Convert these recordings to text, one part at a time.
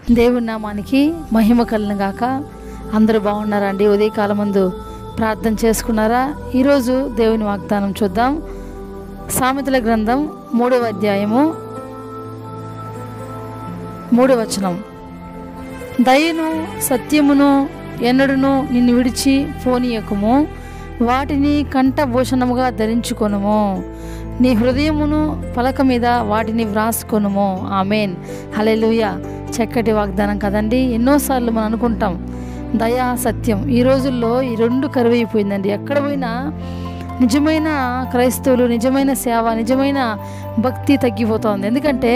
దేవుని నామానికి మహిమ కలిగిన గాక అందరూ బాగున్నారా అండి ఉదయకాలం ముందు ప్రార్థన చేసుకున్నారా ఈరోజు దేవుని వాగ్దానం చూద్దాం సామెతల గ్రంథం మూడవ అధ్యాయము మూడవ వచనం దయను సత్యమును ఎన్నడును నిన్ను విడిచి పోనీయకుము వాటిని కంఠభూషణముగా ధరించుకొనుము నీ హృదయమును పలక మీద వాటిని వ్రాసుకొనుము ఆమెన్ హలెలుయ చక్కటి వాగ్దానం కదండి ఎన్నోసార్లు మనం అనుకుంటాం దయా సత్యం ఈ రోజుల్లో ఈ రెండు కరువైపోయిందండి ఎక్కడ పోయినా నిజమైన క్రైస్తవులు నిజమైన సేవ నిజమైన భక్తి తగ్గిపోతోంది ఎందుకంటే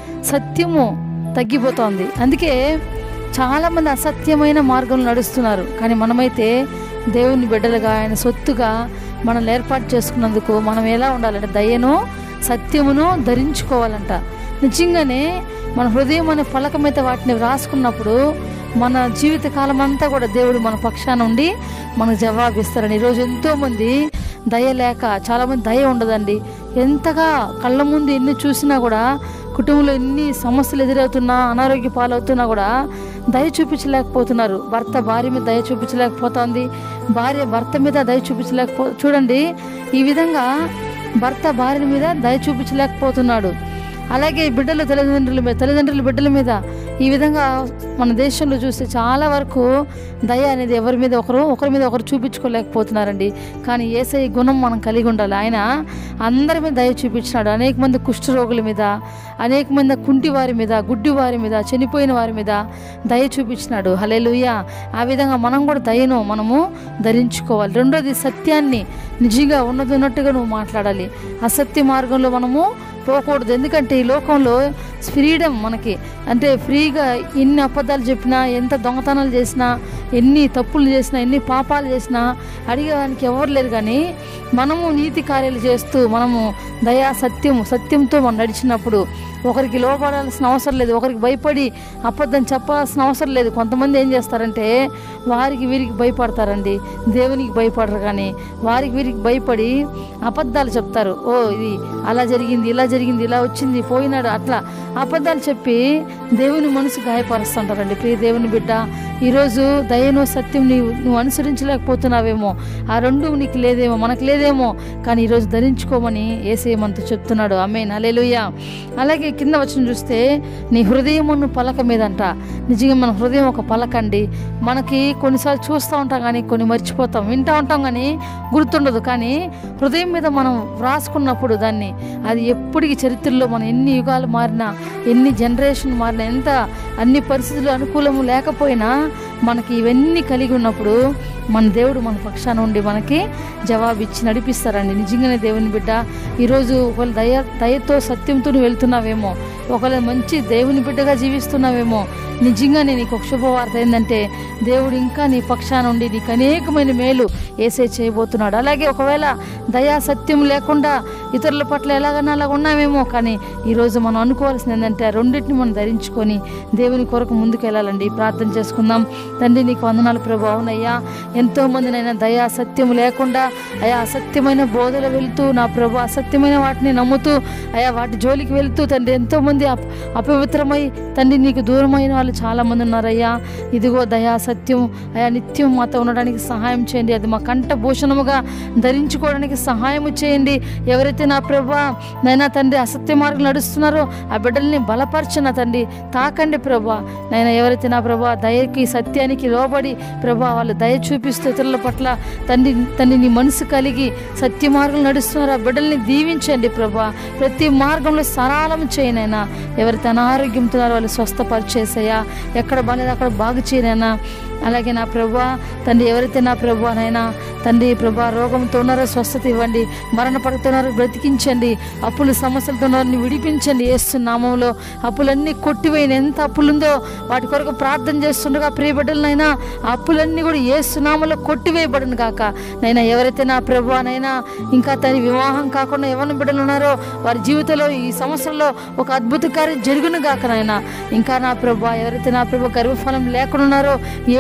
సత్యము తగ్గిపోతోంది అందుకే చాలామంది అసత్యమైన మార్గంలో నడుస్తున్నారు కానీ మనమైతే దేవుని బిడ్డలుగా ఆయన సొత్తుగా మనల్ని ఏర్పాటు చేసుకున్నందుకు మనం ఎలా ఉండాలంటే దయను సత్యమును ధరించుకోవాలంట నిజంగానే మన హృదయం అనే ఫలకం మీద వాటిని వ్రాసుకున్నప్పుడు మన జీవిత కాలం అంతా కూడా దేవుడు మన పక్షాన ఉండి మనకు జవాబిస్తారని ఈరోజు ఎంతోమంది దయ లేక చాలామంది దయ ఉండదండి ఎంతగా కళ్ళ ముందు ఎన్ని చూసినా కూడా కుటుంబంలో ఎన్ని సమస్యలు ఎదురవుతున్నా అనారోగ్య పాలవుతున్నా కూడా దయ చూపించలేకపోతున్నారు భర్త భార్య మీద దయ చూపించలేకపోతుంది భార్య భర్త మీద దయ చూపించలేకపో చూడండి ఈ విధంగా భర్త భార్య మీద దయ చూపించలేకపోతున్నాడు అలాగే బిడ్డలు తల్లిదండ్రుల మీద తల్లిదండ్రుల బిడ్డల మీద ఈ విధంగా మన దేశంలో చూస్తే చాలా వరకు దయ అనేది ఎవరి మీద ఒకరు ఒకరి మీద ఒకరు చూపించుకోలేకపోతున్నారండి కానీ ఏసై గుణం మనం కలిగి ఉండాలి ఆయన అందరి మీద దయ చూపించినాడు అనేక మంది కుష్ఠరోగుల మీద అనేక మంది కుంటి వారి మీద గుడ్డి వారి మీద చనిపోయిన వారి మీద దయ చూపించినాడు హలే ఆ విధంగా మనం కూడా దయను మనము ధరించుకోవాలి రెండోది సత్యాన్ని నిజంగా ఉన్నది ఉన్నట్టుగా నువ్వు మాట్లాడాలి అసత్య మార్గంలో మనము పోకూడదు ఎందుకంటే ఈ లోకంలో ఫ్రీడమ్ మనకి అంటే ఫ్రీగా ఎన్ని అబద్ధాలు చెప్పినా ఎంత దొంగతనాలు చేసినా ఎన్ని తప్పులు చేసినా ఎన్ని పాపాలు చేసినా అడిగేదానికి ఎవరు లేరు కానీ మనము నీతి కార్యాలు చేస్తూ మనము దయా సత్యము సత్యంతో మనం నడిచినప్పుడు ఒకరికి లోపడాల్సిన అవసరం లేదు ఒకరికి భయపడి అబద్ధం చెప్పాల్సిన అవసరం లేదు కొంతమంది ఏం చేస్తారంటే వారికి వీరికి భయపడతారండి దేవునికి భయపడరు కానీ వారికి వీరికి భయపడి అబద్ధాలు చెప్తారు ఓ ఇది అలా జరిగింది ఇలా జరిగింది ఇలా వచ్చింది పోయినాడు అట్లా అబద్ధాలు చెప్పి దేవుని మనసు గాయపరుస్తుంటారండి ప్రియ దేవుని బిడ్డ ఈరోజు దయను సత్యం నీవు నువ్వు అనుసరించలేకపోతున్నావేమో ఆ రెండు నీకు లేదేమో మనకు లేదేమో కానీ ఈరోజు ధరించుకోమని ఏసేయమంతు చెప్తున్నాడు ఆమె అలెలుయ్య అలాగే కింద వచ్చిన చూస్తే నీ హృదయమును పలక మీదంట నిజంగా మన హృదయం ఒక పలక అండి మనకి కొన్నిసార్లు చూస్తూ ఉంటాం కానీ కొన్ని మర్చిపోతాం వింటూ ఉంటాం కానీ గుర్తుండదు కానీ హృదయం మీద మనం వ్రాసుకున్నప్పుడు దాన్ని అది ఎప్పటికీ చరిత్రలో మనం ఎన్ని యుగాలు మారినా ఎన్ని జనరేషన్ మారినా ఎంత అన్ని పరిస్థితులు అనుకూలము లేకపోయినా మనకి ఇవన్నీ కలిగి ఉన్నప్పుడు మన దేవుడు మన పక్షాన ఉండి మనకి జవాబు ఇచ్చి నడిపిస్తారండి నిజంగానే దేవుని బిడ్డ ఈరోజు ఒకవేళ దయ దయతో సత్యంతో నువ్వు వెళ్తున్నావేమో ఒకవేళ మంచి దేవుని బిడ్డగా జీవిస్తున్నావేమో నిజంగానే నీకు ఒక శుభవార్త ఏంటంటే దేవుడు ఇంకా నీ పక్షాన ఉండి నీకు అనేకమైన మేలు ఏసే చేయబోతున్నాడు అలాగే ఒకవేళ దయా సత్యం లేకుండా ఇతరుల పట్ల ఎలాగన్నా అలా ఉన్నామేమో కానీ ఈరోజు మనం అనుకోవాల్సింది ఏంటంటే ఆ రెండింటిని మనం ధరించుకొని దేవుని కొరకు ముందుకు వెళ్ళాలండి ప్రార్థన చేసుకుందాం తండ్రి నీకు వందనాలు ప్రభు అవునయ్యా ఎంతోమంది నైనా దయా సత్యం లేకుండా అయా అసత్యమైన బోధలు వెళుతూ నా ప్రభు అసత్యమైన వాటిని నమ్ముతూ అయా వాటి జోలికి వెళుతూ తండ్రి ఎంతోమంది అప అపవిత్రమై తండ్రి నీకు దూరమైన వాళ్ళు చాలామంది ఉన్నారయ్యా ఇదిగో దయా సత్యం అయా నిత్యం మాతో ఉండడానికి సహాయం చేయండి అది మా కంట భూషణముగా ధరించుకోవడానికి సహాయం చేయండి ఎవరైతే నా ప్రభా నైనా తండ్రి అసత్య మార్గం నడుస్తున్నారో ఆ బిడ్డల్ని బలపరచిన తండ్రి తాకండి ప్రభా నైనా ఎవరైతే నా ప్రభా దయకి సత్యానికి లోబడి ప్రభా వాళ్ళు దయ చూపిస్తూ ఇతరుల పట్ల తండ్రి తండ్రి నీ మనసు కలిగి సత్య మార్గం నడుస్తున్నారు ఆ బిడ్డల్ని దీవించండి ప్రభా ప్రతి మార్గంలో సరళం చేయనైనా ఎవరైతే అనారోగ్యంతో ఉన్నారో వాళ్ళు స్వస్థపరిచేసయ్యా ఎక్కడ బాగాలేదు అక్కడ బాగు చేయనైనా అలాగే నా ప్రభా తండ్రి ఎవరైతే నా ప్రభా నైనా తండ్రి ప్రభా రోగంతో ఉన్నారో స్వస్థత ఇవ్వండి మరణ పడుతున్నారో బ్రతికించండి అప్పులు సమస్యలతో ఉన్నారని విడిపించండి ఏసు నామంలో అప్పులన్నీ కొట్టివేయని ఎంత అప్పులుందో వాటి కొరకు ప్రార్థన చేస్తుండగా ప్రియ బిడ్డలనైనా ఆ అప్పులన్నీ కూడా ఏసు నామంలో కొట్టివేయబడును కాక నైనా ఎవరైతే నా ప్రభా నైనా ఇంకా తన వివాహం కాకుండా ఎవరిని బిడ్డలు ఉన్నారో వారి జీవితంలో ఈ సంవత్సరంలో ఒక అద్భుత కార్యం జరుగును గాక నాయన ఇంకా నా ప్రభా ఎవరైతే నా ప్రభా గర్భఫలం లేకుండా ఉన్నారో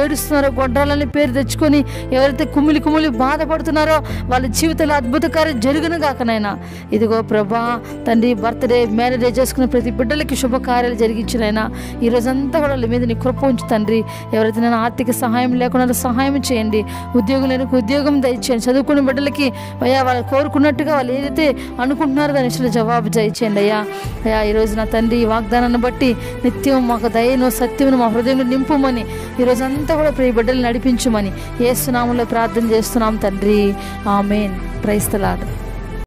ఏడుస్తున్నారో గొడ్రాలని పేరు తెచ్చుకొని ఎవరైతే కుమిలి కుమిలి బాధపడుతున్నారో వాళ్ళ జీవితంలో అద్భుత కార్యం జరుగును గాకనైనా ఇదిగో ప్రభా తండ్రి బర్త్డే మ్యారేజ్ చేసుకున్న ప్రతి బిడ్డలకి శుభకార్యాలు జరిగించినైనా ఈ రోజంతా కూడా వాళ్ళ మీద నీ కృప ఉంచు తండ్రి ఎవరైతే నేను ఆర్థిక సహాయం లేకుండా సహాయం చేయండి ఉద్యోగం లేని ఉద్యోగం దయచేయండి చదువుకున్న బిడ్డలకి అయ్యా వాళ్ళు కోరుకున్నట్టుగా వాళ్ళు ఏదైతే అనుకుంటున్నారో దాని విషయంలో జవాబు దయచేయండి అయ్యా అయ్యా ఈరోజు నా తండ్రి ఈ వాగ్దానాన్ని బట్టి నిత్యం మాకు దయను సత్యమును మా హృదయంలో నింపుమని ఈరోజంతా కూడా ప్రియ బిడ్డలు నడిపించుమని ఏ సునామంలో ప్రార్థన చేస్తున్నాం తండ్రి ఆమెన్ క్రైస్తలాడు